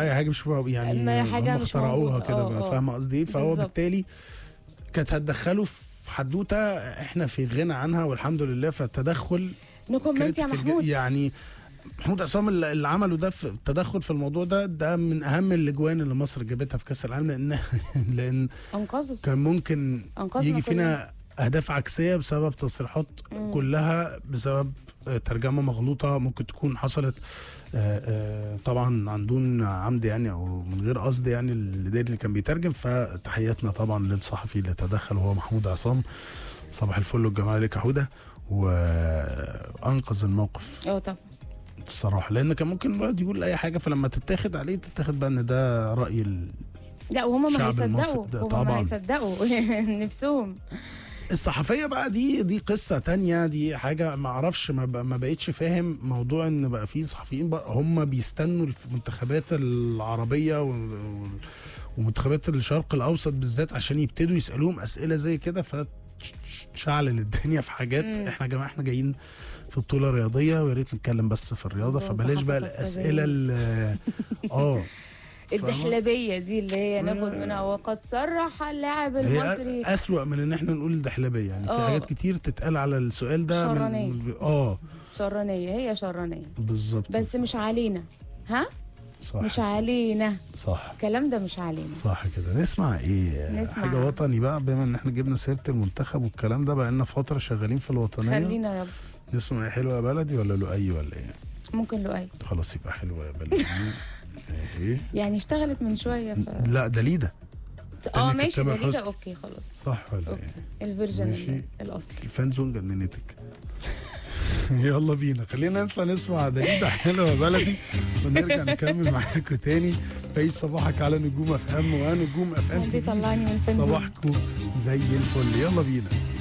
اي حاجه مش مو- يعني ما هي حاجة هم مش اخترعوها موجودة. كده آه، آه. فاهمه قصدي ايه فهو بالظبط. بالتالي كانت هتدخله في حدوته احنا في غنى عنها والحمد لله فالتدخل نكومنت يا critical محمود ج- يعني محمود عصام اللي اللي عمله ده في التدخل في الموضوع ده ده من اهم الاجوان اللي مصر جابتها في كاس العالم لان لان انقذوا كان ممكن انقذنا يجي كلنا. فينا اهداف عكسيه بسبب تصريحات كلها بسبب آه، ترجمه مغلوطه ممكن تكون حصلت آه، آه، طبعا عن دون عمد يعني او من غير قصد يعني الاداري اللي كان بيترجم فتحياتنا طبعا للصحفي اللي تدخل وهو محمود عصام صباح الفل والجمال عليك يا حوده وانقذ الموقف اه طبعا الصراحه لان كان ممكن الواحد يقول اي حاجه فلما تتاخد عليه تتاخد بقى ان ده راي ال... لا وهم ما الشعب المصري هيصدقوا ده هم طبعاً. ما هيصدقوا نفسهم الصحفيه بقى دي دي قصه تانية دي حاجه ما اعرفش ما, ب- ما بقتش فاهم موضوع ان بقى في صحفيين بقى هم بيستنوا المنتخبات العربيه و- و- ومنتخبات الشرق الاوسط بالذات عشان يبتدوا يسالوهم اسئله زي كده فتشعلل الدنيا في حاجات مم. احنا يا جماعه احنا جايين في بطوله رياضيه ويا ريت نتكلم بس في الرياضه الله، فبلاش صحافة بقى صفراء الاسئله ال- اه الدحلبيه دي اللي هي ناخد هي- منها وقد صرح اللاعب هي المصري اسوأ من ان احنا نقول دحلبيه يعني في آه. حاجات كتير تتقال على السؤال ده شرانية. من اه شرانيه هي شرانيه بالظبط بس مش علينا ها صح مش علينا صح الكلام ده مش علينا صح كده نسمع ايه نسمع. حاجه وطني بقى بما ان احنا جبنا سيره المنتخب والكلام ده بقى لنا فتره شغالين في الوطنيه خلينا يلا نسمع ايه حلوه يا بلدي ولا لؤي ولا ايه ممكن لؤي خلاص يبقى حلوه يا بلدي ايه يعني اشتغلت من شويه ف... لا ده ليده اه كانت ماشي تامر ده كده حسني. اوكي خلاص صح ولا اوكي ايه الفيرجن ماشي. ال- الاصلي الفان زون جننتك يلا بينا خلينا نطلع نسمع دليل حلوه يا بلدي ونرجع نكمل معاكم تاني في صباحك على نجوم اف ام ونجوم اف ام دي طلعني من الفنزون صباحكم زي الفل يلا بينا